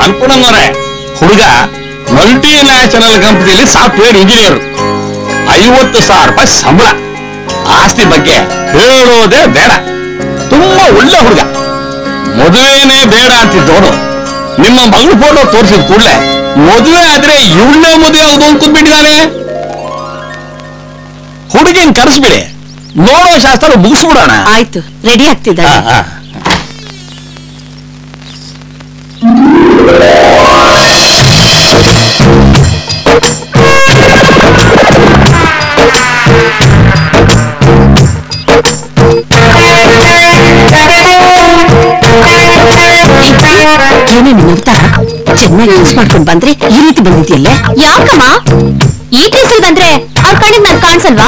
ಅನ್ಪೂರ್ಣಮ್ಮವ್ರೆ ಹುಡುಗ multinational ಕಂಪನಿಯಲ್ಲಿ software engineer ಐವತ್ತು ಸಾವಿರ ರೂಪಾಯಿ ಸಂಬಳ ಆಸ್ತಿ ಬಗ್ಗೆ ಹೇಳೋದೇ ಬೇಡ ತುಂಬಾ ಒಳ್ಳೆ ಹುಡುಗ ಮದುವೆನೇ ಬೇಡ ಅಂತಿದ್ದವನು ನಿಮ್ಮ ಮಗಳು ಫೋಟೋ ತೋರಿಸಿದ ಕೂಡಲೇ ಮದುವೆ ಆದ್ರೆ ಇವಳೇ ಮದುವೆ ಆಗುದು ಅಂದ್ಕೊಂಡ್ಬಿಟ್ಟಿದ್ದಾನೆ ಹುಡುಗಿನ ಕರೆಸ್ಬಿಡಿ ನೋಡೋ ಶಾಸ್ತ್ರ ಮುಗಿಸ್ಬಿಡೋಣ ಆಯ್ತು ರೆಡಿ ಆಗ್ತಿದ್ದಾರೆ ಹಾ, ಹಾ. ಏನೇ ನಿನ್ನ ಅವತಾರ ಚೆನ್ನಾಗಿ ಯೂಸ್ ಮಾಡ್ಕೊಂಡ್ ಬಂದ್ರೆ ಈ ರೀತಿ ಬಂದಿದ್ಯಲ್ಲೇ ಯಾಕಮ್ಮ ಈ ಡ್ರೆಸ್ಸಲ್ಲಿ ಬಂದ್ರೆ ಅವ್ರ ಕಣ್ಣಿಗೆ ನನ್ ಕಾಣಿಸಲ್ವಾ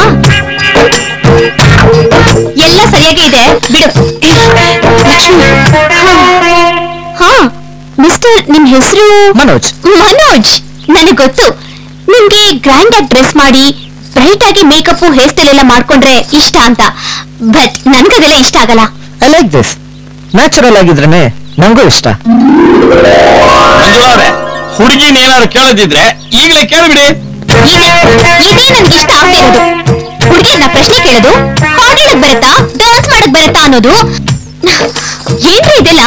ಎಲ್ಲ ಸರಿಯಾಗಿ ಇದೆ ಬಿಡು ಲಕ್ಷ್ಮಿ ಹಾ ಮಿಸ್ಟರ್ ನಿಮ್ ಹೆಸರು ಮನೋಜ್ ಮನೋಜ್ ನನಗ್ ಗೊತ್ತು ನಿಮ್ಗೆ ಗ್ರ್ಯಾಂಡ್ ಆಗಿ ಡ್ರೆಸ್ ಮಾಡಿ ಬ್ರೈಟ್ ಆಗಿ ಮೇಕಪ್ ಹೇರ್ ಸ್ಟೈಲ್ ಎಲ್ಲ ಮಾಡ್ಕೊಂಡ್ರೆ ಇಷ್ಟ ಅಂತ ಬಟ್ ನನ್ಗದೆಲ್ಲ ಇಷ್ಟ ಆಗಲ್ಲ ಐ ಲೈಕ್ ದಿಸ್ ನ್ಯಾಚುರಲ್ ಆಗಿದ್ರೇನೆ ನಂಗೂ ಇಷ್ಟ ಮಂಜುಳಾ ಅವ್ರೆ ಹುಡುಗಿನ ಏನಾದ್ರು ಕೇಳೋದಿದ್ರೆ ಈಗಲೇ ಕೇಳ್ಬಿಡಿ ಇದೆ ಇದೇ ನನ್ಗೆ ಇಷ್ಟ ಆಗದೆ ಇರೋದು ಹುಡುಗಿಯನ್ನ ಪ್ರಶ್ನೆ ಕೇಳೋದು ಹಾಡಕ್ ಬರುತ್ತಾ ಡಾನ್ಸ್ ಮಾಡಕ್ ಬರುತ್ತಾ ಅನ್ನೋದು ಏನ್ರಿ ಇದೆಲ್ಲ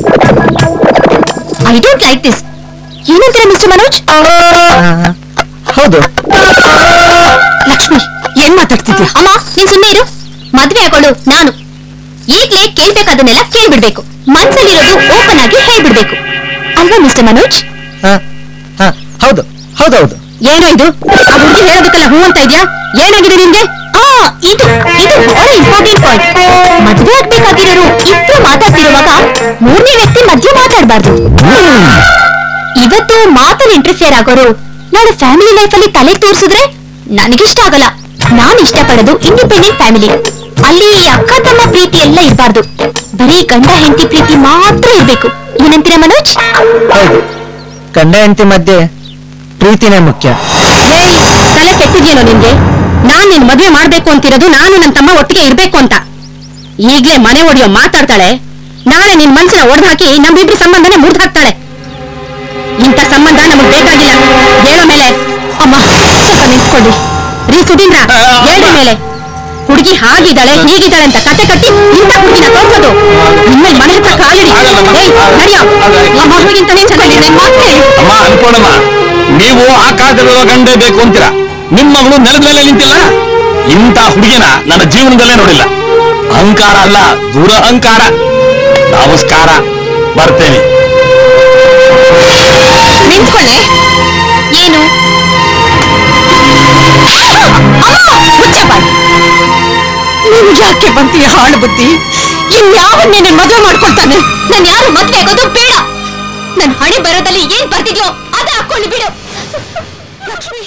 ಐ ಡೋಂಟ್ ಲೈಕ್ ದಿಸ್ ಏನಂತೀರ ಮಿಸ್ಟರ್ ಮನೋಜ್ ಹೌದು ಲಕ್ಷ್ಮಿ ಏನ್ ಮಾತಾಡ್ತಿದ್ಯಾ ಅಮ್ಮ ನೀನ್ ಸುಮ್ಮನೆ ಇರು ಮದ್ವೆ ಆಗೋಳು ನಾನು ಈಗ್ಲೇ ಕೇಳ್ಬೇಕಾದನ್ನೆಲ್ಲ ಕೇಳ್ಬಿಡ್ಬೇಕು ಮನ್ಸಲ್ಲಿರೋದು ಓಪನ್ ಆಗಿ ಹೇಳ್ಬಿಡ್ಬೇಕು ಅಲ್ವಾ ಮಿಸ್ಟರ್ ಮನೋಜ್ ಹ, ಹ, ಹೌದು ಹೌದೌದು ಏನೋ ಇದು ಆ ಹುಡುಗಿ ಹೇಳೋದಕ್ಕೆಲ್ಲ ಹೂ ಅಂತ ಇದ್ಯಾ ಏನಾಗಿದೆ ನಿಮ್ಗೆ ಆ ಇದು ಇದು ಬಹಳ ಇಂಪಾರ್ಟೆಂಟ್ ಪಾಯಿಂಟ್ ಮದ್ವೆ ಆಗ್ಬೇಕಾಗಿರೋರು ಇಬ್ರು ಮಾತಾಡ್ತಿರುವಾಗ ಮೂರನೇ ವ್ಯಕ್ತಿ ಮಧ್ಯೆ ಮಾತಾಡಬಾರ್ದು ಇವತ್ತು ಮಾತಲ್ಲಿ ಇಂಟರ್ಫಿಯರ್ ಆಗೋರು ನಾಳೆ ಫ್ಯಾಮಿಲಿ ಲೈಫ್ ಅಲ್ಲಿ ತಲೆ ತೋರಿಸಿದ್ರೆ ನನಗಿಷ್ಟ ಆಗಲ್ಲ ನಾನು ಇಷ್ಟಪಡೋದು ಇಂಡಿಪೆಂಡೆಂಟ್ ಫ್ಯಾಮಿಲಿ ಅಲ್ಲಿ ಅಕ್ಕ ತಮ್ಮ ಪ್ರೀತಿ ಎಲ್ಲ ಇರಬಾರ್ದು ಬರೀ ಗಂಡ ಹೆಂಡತಿ ಪ್ರೀತಿ ಮಾತ್ರ ಇರ್ಬೇಕು ಏನಂತೀರ ಮನೋಜ್ ಹೌದು ಗಂಡ ಹೆಂಡತಿ ಮಧ್ಯೆ ಪ್ರೀತಿನೇ ಮುಖ್ಯ ಏಯ್, ತಲೆ ಕೆಟ್ಟಿದ್ಯೇನೋ ನಿನ್ಗೆ ನಾನ್ ನಿನ್ ಮದ್ವೆ ಮಾಡ್ಬೇಕು ಅಂತಿರೋದು ನಾನು ನನ್ನ ತಮ್ಮ ಒಟ್ಟಿಗೆ ಇರ್ಬೇಕು ಅಂತ ಈಗ್ಲೇ ಮನೆ ಒಡೆಯೋ ಮಾತಾಡ್ತಾಳೆ ನಾಳೆ ನಿನ್ ಮನ್ಸನ್ನ ಒಡೆದು ಹಾಕಿ ನಮ್ಮಿಬ್ರ ಸಂಬಂಧನೇ ಮುರಿದು ಹಾಕ್ತಾಳೆ ಇಂಥ ಸಂಬಂಧ ನಮಗ್ ಬೇಕಾಗಿಲ್ಲ ಹೇಳೋ ಮೇಲೆ ಅಮ್ಮ ಸ್ವಲ್ಪ ನಿಂತ್ಕೊಳ್ಳಿ ರೀ ಸುಧೀಂದ್ರ ಹೇಳ್ರಿ ಮೇಲೆ ಹುಡುಗಿ ಹಾಗಿದ್ದಾಳೆ ಹೀಗಿದ್ದಾಳೆ ಅಂತ ಕತೆ ಕಟ್ಟಿ ಇಂಥ ಹುಡುಗಿನ ತೋರ್ಸೋದು ನಿಮ್ಮಲ್ಲಿ ಮನೆ ಹತ್ರ ಕಾಲಿಡಿ ಏಯ್, ನಡ್ಯೋ. ಆ ಮಗುವಿಗಿಂತನೇ ಚೆನ್ನಾಗಿದೆ ಮತ್ತೆ ಅಮ್ಮ ಅನ್ಪೂರ್ಣಮ್ಮ ನೀವು ಆಕಾಶದಲ್ಲಿರೋ ಗಂಡೆ ಬೇಕು ಅಂತೀರಾ ನಿಮ್ಮ ಮಗಳು ನೆಲದ ಮೇಲೆ ನಿಂತಿಲ್ಲ ಇಂಥ ಹುಡುಗಿನ ನನ್ನ ಜೀವನದಲ್ಲೇ ನೋಡಿಲ್ಲ ಅಹಂಕಾರ ಅಲ್ಲ ದುರಹಂಕಾರ ನಮಸ್ಕಾರ ಬರ್ತೇನೆ ನಿಂತ್ಕೊಳ್ಳೆ ಏನು ನೀನು ಯಾಕೆ ಬಂತೀಯ ಹಾಳು ಬುದ್ಧಿ ಇನ್ಯಾವ ನಿನ್ನೆ ಮದುವೆ ಮಾಡ್ಕೊಳ್ತಾನೆ ನಾನು ಯಾರು ಮದ್ವೆ ಆಗೋದು ಬೇಡ ನನ್ ಹಣೆ ಬರೋದಲ್ಲಿ ಏನ್ ಬರ್ತಿದ್ಯೋ ಅದ ಹಾಕೊಂಡು ಬಿಡು ಲಕ್ಷ್ಮಿ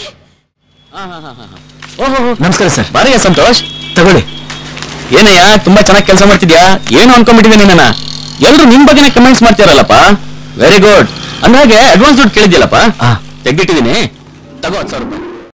ನಮಸ್ಕಾರ ಸರ್ ಬಾರಿಯ ಸಂತೋಷ್ ತಗೊಳ್ಳಿ ಏನಯ್ಯ ತುಂಬಾ ಚೆನ್ನಾಗಿ ಕೆಲಸ ಮಾಡ್ತಿದ್ಯಾ ಏನು ಅನ್ಕೊಂಡ್ಬಿಟ್ಟಿದೆ ನಿನ್ನ ಎಲ್ರು ನಿಮ್ ಬಗ್ಗೆನೇ ಕಮೆಂಟ್ಸ್ ಮಾಡ್ತಿರಲ್ಲಪ್ಪ ವೆರಿ ಗುಡ್ ಅಂದಾಗೆ ಅಡ್ವಾನ್ಸ್ ದುಡ್ಡು ಕೇಳಿದ್ಯಲ್ಲಪ್ಪ ತೆಗ್ದಿಟ್ಟಿದ್ದೀನಿ ತಗೋ ಹತ್ತು ಸಾವಿರ ರೂಪಾಯಿ